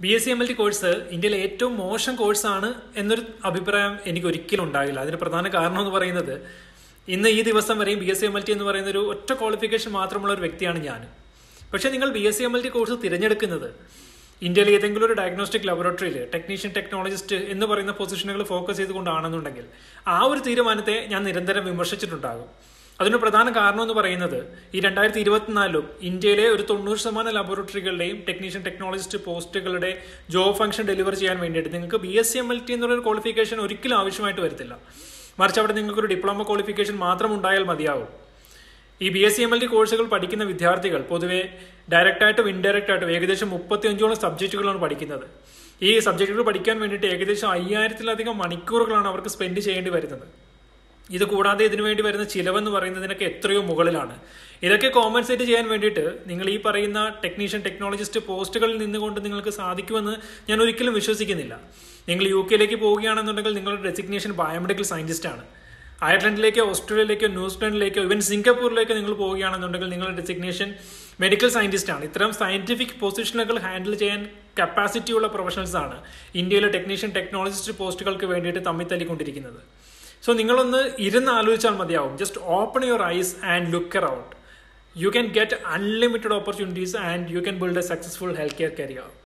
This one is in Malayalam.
B S C M L T course ഇന്ത്യയിലെ ഏറ്റവും മോശം കോഴ്സാണ് എന്നൊരു അഭിപ്രായം എനിക്ക് ഒരിക്കലും ഉണ്ടാകില്ല അതിന് പ്രധാന കാരണം എന്ന് പറയുന്നത് ഇന്ന് ഈ ദിവസം വരെയും B S C M L T എന്ന് പറയുന്ന ഒരു ഒറ്റ ക്വാളിഫിക്കേഷൻ മാത്രമുള്ള ഒരു വ്യക്തിയാണ് ഞാൻ പക്ഷേ നിങ്ങൾ B S C M L T course തിരഞ്ഞെടുക്കുന്നത് ഇന്ത്യയിലെ ഏതെങ്കിലും ഒരു ഡയഗ്നോസ്റ്റിക് ലബോറട്ടറിയിൽ ടെക്നീഷ്യൻ ടെക്നോളജിസ്റ്റ് എന്ന് പറയുന്ന പൊസിഷനുകൾ ഫോക്കസ് ചെയ്തുകൊണ്ടാണെന്നുണ്ടെങ്കിൽ ആ ഒരു തീരുമാനത്തെ ഞാൻ നിരന്തരം വിമർശിച്ചിട്ടുണ്ടാകും അതിന് പ്രധാന കാരണം എന്ന് പറയുന്നത് ഈ രണ്ടായിരത്തി ഇരുപത്തിനാലിലും ഇന്ത്യയിലെ ഒരു തൊണ്ണൂറ് ശതമാനം ലബോറട്ടറികളുടെയും ടെക്നീഷ്യൻ ടെക്നോളജിസ്റ്റ് പോസ്റ്റുകളുടെ ജോബ് ഫംഗ്ഷൻ ഡെലിവർ ചെയ്യാൻ വേണ്ടിയിട്ട് നിങ്ങൾക്ക് B S C M L T എന്നുള്ളൊരു ക്വാളിഫിക്കേഷൻ ഒരിക്കലും ആവശ്യമായിട്ട് വരത്തില്ല മറിച്ച് അവിടെ നിങ്ങൾക്കൊരു ഡിപ്ലോമ ക്വാളിഫിക്കേഷൻ മാത്രം ഉണ്ടായാൽ മതിയാവും ഈ B S C M L T കോഴ്സുകൾ പഠിക്കുന്ന വിദ്യാർത്ഥികൾ പൊതുവെ ഡയറക്റ്റായിട്ടും ഇൻഡയറക്റ്റ് ആയിട്ടും ഏകദേശം മുപ്പത്തി അഞ്ചോളം സബ്ജക്റ്റുകളാണ് പഠിക്കുന്നത് ഈ സബ്ജക്റ്റുകൾ പഠിക്കാൻ വേണ്ടിയിട്ട് ഏകദേശം അയ്യായിരത്തിലധികം മണിക്കൂറുകളാണ് അവർക്ക് സ്പെൻഡ് ചെയ്യേണ്ടി വരുന്നത് ഇത് കൂടാതെ ഇതിനു വേണ്ടി വരുന്ന ചിലവെന്ന് പറയുന്നതിനൊക്കെ എത്രയോ മുകളിലാണ് ഇതൊക്കെ കോമ്പൻസേറ്റ് ചെയ്യാൻ വേണ്ടിയിട്ട് നിങ്ങൾ ഈ പറയുന്ന ടെക്നീഷ്യൻ ടെക്നോളജിസ്റ്റ് പോസ്റ്റുകളിൽ നിന്നുകൊണ്ട് നിങ്ങൾക്ക് സാധിക്കുമെന്ന് ഞാൻ ഒരിക്കലും വിശ്വസിക്കുന്നില്ല നിങ്ങൾ യു കെയിലേക്ക് പോവുകയാണെന്നുണ്ടെങ്കിൽ നിങ്ങളുടെ ഡെസിഗ്നേഷൻ ബയോമെഡിക്കൽ സയന്റിസ്റ്റ് ആണ് അയർലൻഡിലേക്കോ ഓസ്ട്രേലിയയിലേക്കോ ന്യൂസിലൻഡിലേക്കോ ഈവൻ സിംഗപ്പൂരിലേക്കോ നിങ്ങൾ പോവുകയാണെന്നുണ്ടെങ്കിൽ നിങ്ങളുടെ ഡെസിഗ്നേഷൻ മെഡിക്കൽ സയന്റിസ്റ്റ് ആണ് ഇത്തരം സയന്റിഫിക് പൊസിഷനുകൾ ഹാൻഡിൽ ചെയ്യാൻ കപ്പാസിറ്റി ഉള്ള പ്രൊഫഷണൽസ് ആണ് ഇന്ത്യയിലെ ടെക്നീഷ്യൻ ടെക്നോളജിസ്റ്റ് പോസ്റ്റുകൾക്ക് വേണ്ടിയിട്ട് തമ്മിൽ തല്ലിക്കൊണ്ടിരിക്കുന്നത് സോ നിങ്ങളൊന്ന് ഇരുന്ന് ആലോചിച്ചാൽ മതിയാവും just open your eyes and look around you can get unlimited opportunities and you can build a successful health care career